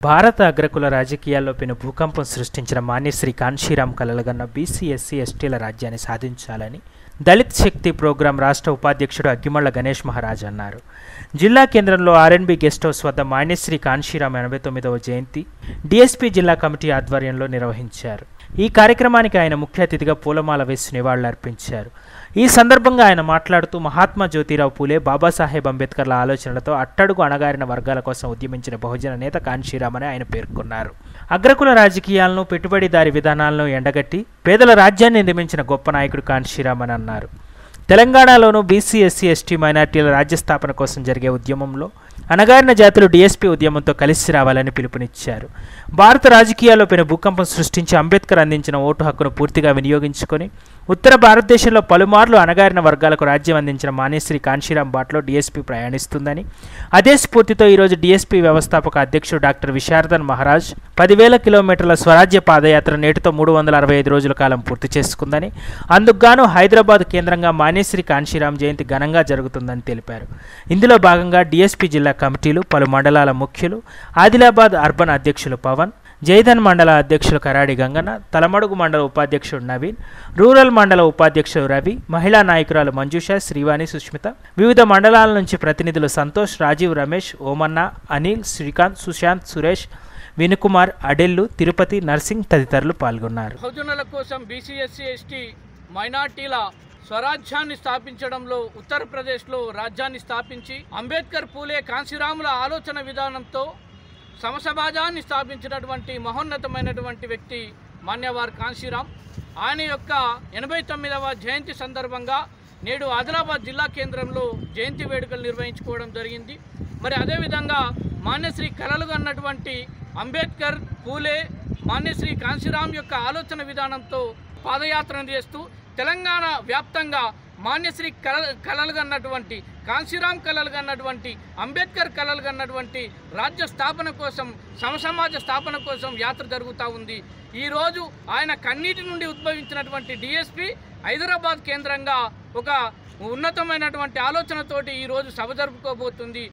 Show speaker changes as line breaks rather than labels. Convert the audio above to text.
భారత అగ్రకుల రాజకీయాల్లో పెను భూకంపం సృష్టించిన మాన్యశ్రీ కాన్షీరాం కలలుగన్న బీసీ ఎస్సీ ఎస్టీల రాజ్యాన్ని సాధించాలని దళిత్ శక్తి ప్రోగ్రాం రాష్ట్ర ఉపాధ్యక్షుడు అగ్గిమళ్ల గణేష్ మహారాజ్ అన్నారు జిల్లా కేంద్రంలో ఆర్ఎన్బి గెస్ట్ హౌస్ వద్ద మాన్యశ్రీ కాన్షీరాం ఎనభై తొమ్మిదవ జయంతి డిఎస్పీ జిల్లా కమిటీ ఆధ్వర్యంలో నిర్వహించారు ఈ కార్యక్రమానికి ఆయన ముఖ్య అతిథిగా పూలమాల వేసి నివాళులర్పించారు ఈ సందర్భంగా ఆయన మాట్లాడుతూ మహాత్మా జ్యోతిరావు పూలే బాబాసాహెబ్ అంబేద్కర్ల ఆలోచనలతో అట్టడుగు అణగారిన వర్గాల కోసం ఉద్యమించిన బహుజన నేత కాన్షీరామని ఆయన పేర్కొన్నారు అగ్రకుల రాజకీయాలను పెట్టుబడిదారి విధానాలను ఎండగట్టి పేదల రాజ్యాన్ని నిర్మించిన గొప్ప నాయకుడు కాన్షీరామ్ అని అన్నారు తెలంగాణలోనూ బీసీ ఎస్సీ ఎస్టీ మైనార్టీల రాజ్య స్థాపన కోసం జరిగే ఉద్యమంలో అణగారిన జాతులు డీఎస్పీ ఉద్యమంతో కలిసి రావాలని పిలుపునిచ్చారు భారత రాజకీయాల్లో పెను భూకంపం సృష్టించి అంబేద్కర్ అందించిన ఓటు హక్కును పూర్తిగా వినియోగించుకొని ఉత్తర భారతదేశంలో పలుమార్లు అణగారిన వర్గాలకు రాజ్యం అందించిన మానేశ్రీ కాన్షీరాం బాట్లో డీఎస్పీ ప్రయాణిస్తుందని అదే స్ఫూర్తితో ఈరోజు డీఎస్పీ వ్యవస్థాపక అధ్యక్షుడు డాక్టర్ విశారదన్ మహారాజ్ పదివేల కిలోమీటర్ల స్వరాజ్య పాదయాత్ర నేటితో మూడు వందల అరవై ఐదు రోజుల కాలం పూర్తి చేసుకుందని అందుకుగాను హైదరాబాద్ కేంద్రంగా మానేశ్రీ కాన్షీరాం జయంతి ఘనంగా జరుగుతుందని తెలిపారు ఇందులో భాగంగా డీఎస్పీ జిల్లా కమిటీలు పలు మండలాల ముఖ్యులు ఆదిలాబాద్ అర్బన్ అధ్యక్షులు పవన్ జైధన్ మండల అధ్యక్షులు కరాడి గంగన్న తలమడుగు మండల ఉపాధ్యక్షుడు నవీన్ రూరల్ మండల ఉపాధ్యక్షుడు రవి మహిళా నాయకురాలు మంజుష శ్రీవాణి సుష్మిత వివిధ మండలాల నుంచి ప్రతినిధులు సంతోష్ రాజీవ్ రమేష్ ఓమన్న అనిల్ శ్రీకాంత్ సుశాంత్ సురేష్ వినుకుమార్ అడెల్లు తిరుపతి నర్సింగ్ తదితరులు పాల్గొన్నారు
బహుజనుల కోసం బీసీ ఎస్సీ ఎస్టీ మైనార్టీల స్వరాజ్యాన్ని స్థాపించడంలో ఉత్తరప్రదేశ్లో రాజ్యాన్ని స్థాపించి అంబేద్కర్ పూలే కాంశీరాముల ఆలోచన విధానంతో సమసమాజాన్ని స్థాపించినటువంటి మహోన్నతమైనటువంటి వ్యక్తి మాన్యవార్ కాంశీరాం ఆయన యొక్క ఎనభై తొమ్మిదవ జయంతి సందర్భంగా నేడు ఆదిలాబాద్ జిల్లా కేంద్రంలో జయంతి వేడుకలు నిర్వహించుకోవడం జరిగింది మరి అదేవిధంగా మాన్యశ్రీ కలలు అన్నటువంటి అంబేద్కర్ పూలే మాన్యశ్రీ కాంశీరాం యొక్క ఆలోచన విధానంతో పాదయాత్రను చేస్తూ తెలంగాణ వ్యాప్తంగా మాన్యశ్రీ కల కలలు కన్నటువంటి కాంశీరాం కలలు కన్నటువంటి అంబేద్కర్ కలలు కన్నటువంటి రాజ్య స్థాపన కోసం సమసమాజ స్థాపన కోసం యాత్ర జరుగుతూ ఉంది ఈరోజు ఆయన కన్నీటి నుండి ఉద్భవించినటువంటి డిఎస్పి హైదరాబాద్ కేంద్రంగా ఒక ఉన్నతమైనటువంటి ఆలోచనతోటి ఈరోజు సభ జరుపుకోబోతుంది